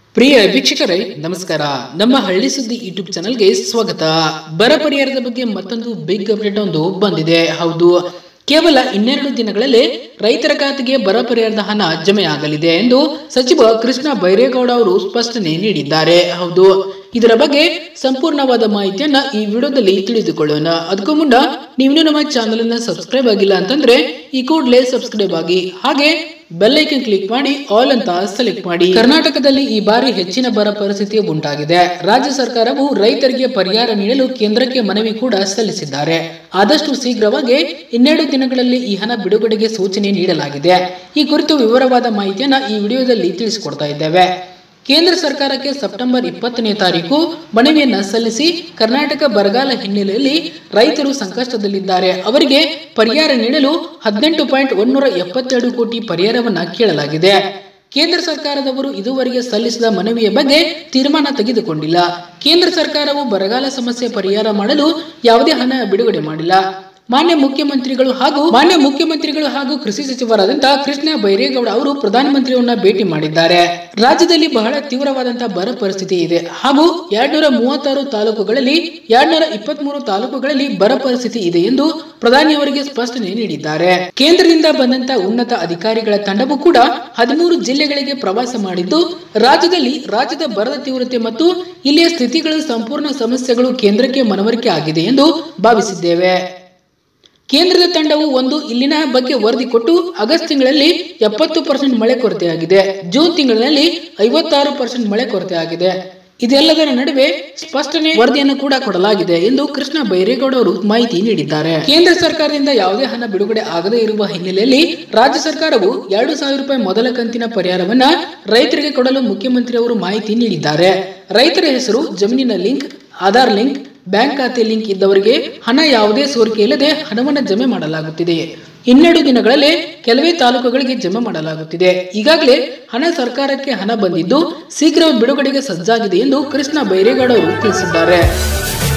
ಪ್ರಿಯ ವೀಕ್ಷಕರೇ ನಮಸ್ಕಾರ ನಮ್ಮ ಹಳ್ಳಿ ಸುದ್ದಿ ಯೂಟ್ಯೂಬ್ ಚಾನಲ್ಗೆ ಸ್ವಾಗತ ಬರ ಪರಿಹಾರದ ಬಗ್ಗೆ ಮತ್ತೊಂದು ಬಿಗ್ ಅಪ್ಡೇಟ್ ಒಂದು ಬಂದಿದೆ ಹೌದು ಕೇವಲ ಇನ್ನೆರಡು ದಿನಗಳಲ್ಲಿ ರೈತರ ಖಾತೆಗೆ ಬರ ಪರಿಹಾರದ ಹಣ ಜಮೆ ಆಗಲಿದೆ ಎಂದು ಸಚಿವ ಕೃಷ್ಣ ಬೈರೇಗೌಡ ಅವರು ಸ್ಪಷ್ಟನೆ ನೀಡಿದ್ದಾರೆ ಹೌದು ಇದರ ಬಗ್ಗೆ ಸಂಪೂರ್ಣವಾದ ಮಾಹಿತಿಯನ್ನ ಈ ವಿಡಿಯೋದಲ್ಲಿ ತಿಳಿದುಕೊಳ್ಳೋಣ ಅದಕ್ಕೂ ಮುನ್ನ ನೀವು ನಮ್ಮ ಚಾನಲ್ ಅನ್ನ ಸಬ್ಸ್ಕ್ರೈಬ್ ಆಗಿಲ್ಲ ಅಂತಂದ್ರೆ ಈ ಕೂಡಲೇ ಸಬ್ಸ್ಕ್ರೈಬ್ ಆಗಿ ಹಾಗೆ ಬೆಲ್ ಐಕನ್ ಕ್ಲಿಕ್ ಮಾಡಿ ಆಲ್ ಅಂತ ಸೆಲೆಕ್ಟ್ ಮಾಡಿ ಕರ್ನಾಟಕದಲ್ಲಿ ಈ ಬಾರಿ ಹೆಚ್ಚಿನ ಬರ ಪರಿಸ್ಥಿತಿ ಉಂಟಾಗಿದೆ ರಾಜ್ಯ ಸರ್ಕಾರವು ರೈತರಿಗೆ ಪರಿಹಾರ ನೀಡಲು ಕೇಂದ್ರಕ್ಕೆ ಮನವಿ ಕೂಡ ಸಲ್ಲಿಸಿದ್ದಾರೆ ಆದಷ್ಟು ಶೀಘ್ರವಾಗಿ ಇನ್ನೆರಡು ದಿನಗಳಲ್ಲಿ ಈ ಹಣ ಬಿಡುಗಡೆಗೆ ಸೂಚನೆ ನೀಡಲಾಗಿದೆ ಈ ಕುರಿತು ವಿವರವಾದ ಮಾಹಿತಿಯನ್ನ ಈ ವಿಡಿಯೋದಲ್ಲಿ ತಿಳಿಸಿಕೊಡ್ತಾ ಇದ್ದೇವೆ ಕೇಂದ್ರ ಸರ್ಕಾರಕ್ಕೆ ಸೆಪ್ಟೆಂಬರ್ ಇಪ್ಪತ್ತನೇ ತಾರೀಕು ಮನವಿಯನ್ನ ಸಲ್ಲಿಸಿ ಕರ್ನಾಟಕ ಬರಗಾಲ ಹಿನ್ನೆಲೆಯಲ್ಲಿ ರೈತರು ಸಂಕಷ್ಟದಲ್ಲಿದ್ದಾರೆ ಅವರಿಗೆ ಪರಿಹಾರ ನೀಡಲು ಹದಿನೆಂಟು ಪಾಯಿಂಟ್ ಒಂದೂರ ಎಪ್ಪತ್ತೆರಡು ಕೋಟಿ ಪರಿಹಾರವನ್ನ ಕೇಳಲಾಗಿದೆ ಕೇಂದ್ರ ಸರ್ಕಾರದವರು ಇದುವರೆಗೆ ಸಲ್ಲಿಸಿದ ಮನವಿಯ ಬಗ್ಗೆ ತೀರ್ಮಾನ ತೆಗೆದುಕೊಂಡಿಲ್ಲ ಕೇಂದ್ರ ಸರ್ಕಾರವು ಬರಗಾಲ ಸಮಸ್ಯೆ ಪರಿಹಾರ ಮಾಡಲು ಯಾವುದೇ ಹಣ ಬಿಡುಗಡೆ ಮಾಡಿಲ್ಲ ಮಾನ್ಯ ಮುಖ್ಯಮಂತ್ರಿಗಳು ಹಾಗೂ ಮಾನ್ಯ ಮುಖ್ಯಮಂತ್ರಿಗಳು ಹಾಗೂ ಕೃಷಿ ಸಚಿವರಾದಂತಹ ಕೃಷ್ಣ ಬೈರೇಗೌಡ ಅವರು ಪ್ರಧಾನಮಂತ್ರಿಯವನ್ನ ಭೇಟಿ ಮಾಡಿದ್ದಾರೆ ರಾಜ್ಯದಲ್ಲಿ ಬಹಳ ತೀವ್ರವಾದಂತಹ ಬರ ಪರಿಸ್ಥಿತಿ ಇದೆ ಹಾಗೂ ಎರಡ್ನೂರ ಮೂವತ್ತಾರು ತಾಲೂಕುಗಳಲ್ಲಿ ಎರಡ್ನೂರ ಇಪ್ಪತ್ತ್ ಮೂರು ತಾಲೂಕುಗಳಲ್ಲಿ ಬರ ಪರಿಸ್ಥಿತಿ ಇದೆ ಎಂದು ಪ್ರಧಾನಿಯವರಿಗೆ ಸ್ಪಷ್ಟನೆ ನೀಡಿದ್ದಾರೆ ಕೇಂದ್ರದಿಂದ ಬಂದಂತಹ ಉನ್ನತ ಅಧಿಕಾರಿಗಳ ತಂಡವು ಕೂಡ ಹದಿಮೂರು ಜಿಲ್ಲೆಗಳಿಗೆ ಪ್ರವಾಸ ಮಾಡಿದ್ದು ರಾಜ್ಯದಲ್ಲಿ ರಾಜ್ಯದ ಬರದ ತೀವ್ರತೆ ಮತ್ತು ಇಲ್ಲಿಯ ಸ್ಥಿತಿಗಳು ಸಂಪೂರ್ಣ ಸಮಸ್ಯೆಗಳು ಕೇಂದ್ರಕ್ಕೆ ಮನವರಿಕೆ ಆಗಿದೆ ಎಂದು ಭಾವಿಸಿದ್ದೇವೆ ಕೇಂದ್ರದ ತಂಡವು ಒಂದು ಇಲ್ಲಿನ ಬಗ್ಗೆ ವರದಿ ಕೊಟ್ಟು ಆಗಸ್ಟ್ ತಿಂಗಳಲ್ಲಿ ಎಪ್ಪತ್ತು ಪರ್ಸೆಂಟ್ ಮಳೆ ಕೊರತೆಯಾಗಿದೆ ಜೂನ್ ತಿಂಗಳಿನಲ್ಲಿ ಐವತ್ತಾರು ಪರ್ಸೆಂಟ್ ಮಳೆ ಕೊರತೆಯಾಗಿದೆ ಇದೆಲ್ಲದರ ನಡುವೆ ಸ್ಪಷ್ಟನೆ ವರದಿಯನ್ನು ಕೂಡ ಕೊಡಲಾಗಿದೆ ಎಂದು ಕೃಷ್ಣ ಬೈರೇಗೌಡ ಅವರು ಮಾಹಿತಿ ನೀಡಿದ್ದಾರೆ ಕೇಂದ್ರ ಸರ್ಕಾರದಿಂದ ಯಾವುದೇ ಹಣ ಬಿಡುಗಡೆ ಆಗದೇ ಇರುವ ಹಿನ್ನೆಲೆಯಲ್ಲಿ ರಾಜ್ಯ ಸರ್ಕಾರವು ಎರಡು ಸಾವಿರ ರೂಪಾಯಿ ಮೊದಲ ಕಂತಿನ ಪರಿಹಾರವನ್ನ ರೈತರಿಗೆ ಕೊಡಲು ಮುಖ್ಯಮಂತ್ರಿ ಅವರು ಮಾಹಿತಿ ನೀಡಿದ್ದಾರೆ ರೈತರ ಹೆಸರು ಜಮೀನಿನ ಲಿಂಕ್ ಆಧಾರ್ ಲಿಂಕ್ ಬ್ಯಾಂಕ್ ಖಾತೆ ಲಿಂಕ್ ಇದ್ದವರಿಗೆ ಹಣ ಯಾವುದೇ ಸೋರಿಕೆ ಇಲ್ಲದೆ ಹಣವನ್ನು ಜಮೆ ಮಾಡಲಾಗುತ್ತಿದೆ ಇನ್ನೆರಡು ದಿನಗಳಲ್ಲಿ ಕೆಲವೇ ತಾಲೂಕುಗಳಿಗೆ ಜಮೆ ಮಾಡಲಾಗುತ್ತಿದೆ ಈಗಾಗಲೇ ಹಣ ಸರ್ಕಾರಕ್ಕೆ ಹಣ ಬಂದಿದ್ದು ಶೀಘ್ರ ಬಿಡುಗಡೆಗೆ ಸಜ್ಜಾಗಿದೆ ಎಂದು ಕೃಷ್ಣ ಬೈರೇಗೌಡ ಅವರು ತಿಳಿಸಿದ್ದಾರೆ